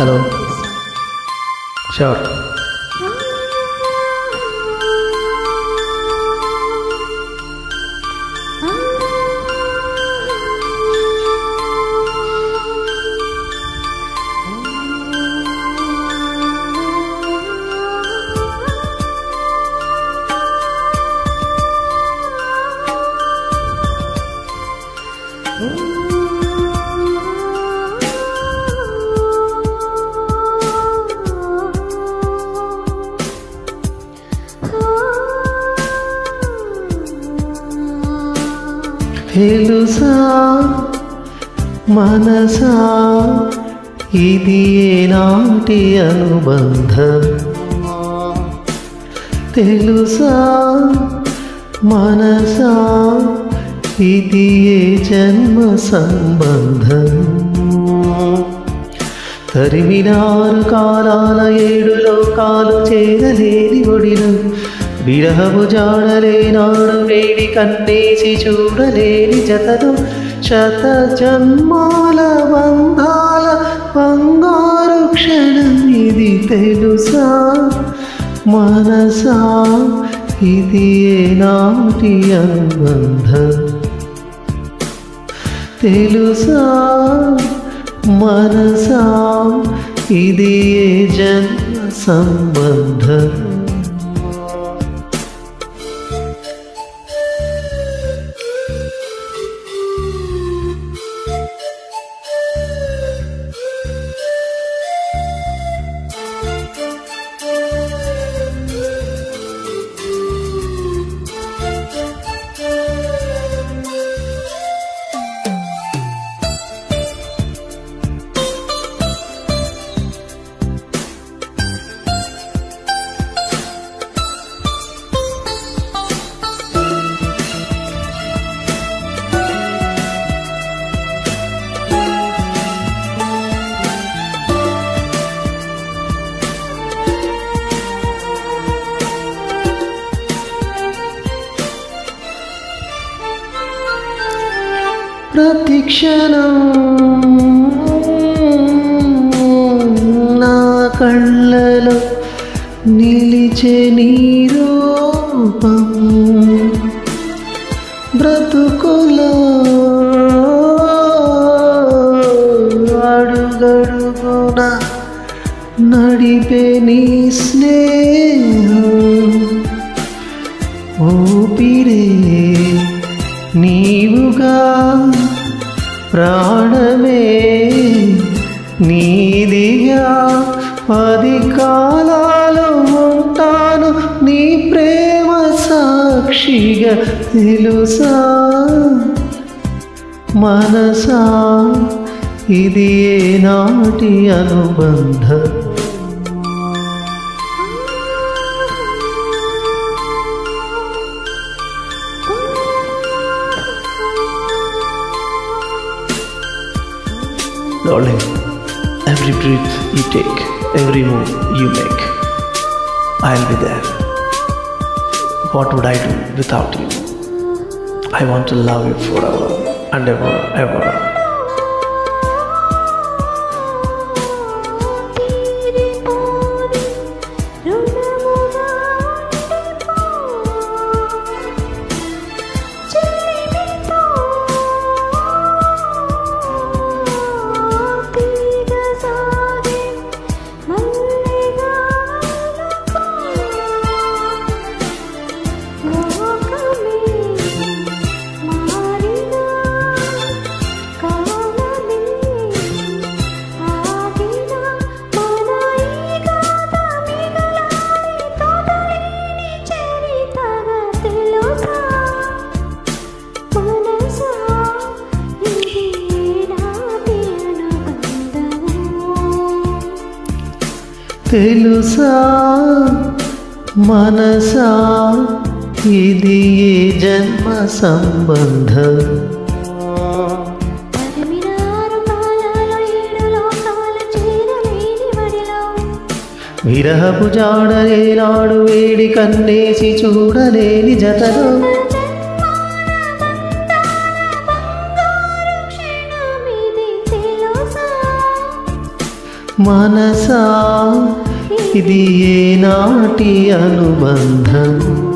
Hello sure తెలుసా మనసా ఇది ఏనాటి అనుబంధం తెలుసా మనసా ఇది ఏ జన్మ సంబంధం తరిమినారు కాలాల ఏడు లోకాలు చేరలేని ఒడిలో విరహము జాడలేనాడు వేడి కన్నేసి చూడలేని జతలు శత జన్మాల బంధాల బంగారు క్షణం ఇది తెలుసా మనసా ఇది ఏనాటి అనుబంధం తెలుసా మనసా ఇది ఏ జన్మ సంబంధం ప్రతి క్షణం నా కళ్ళలో నిలిచే నీ రూపం బ్రతుకులో అడుగడుగున నడిపే నీ స్నేహం ఊపిరే నీవుగా ప్రాణమే నీదిగా పది కాలాలు ఉంటాను నీ ప్రేమ సాక్షిగా తెలుసా మనసా ఇది ఏనాటి అనుబంధం Darling, every breath you take, every move you make, I'll be there. What would I do without you? I want to love you forever and ever, ever. తెలుసా మనసా ఇది ఏ జన్మ సంబంధం విరహపు జాడలేనాడు వేడి కన్నేసి చూడలేని జతలో మనసా ఇది ఏనాటి అనుబంధం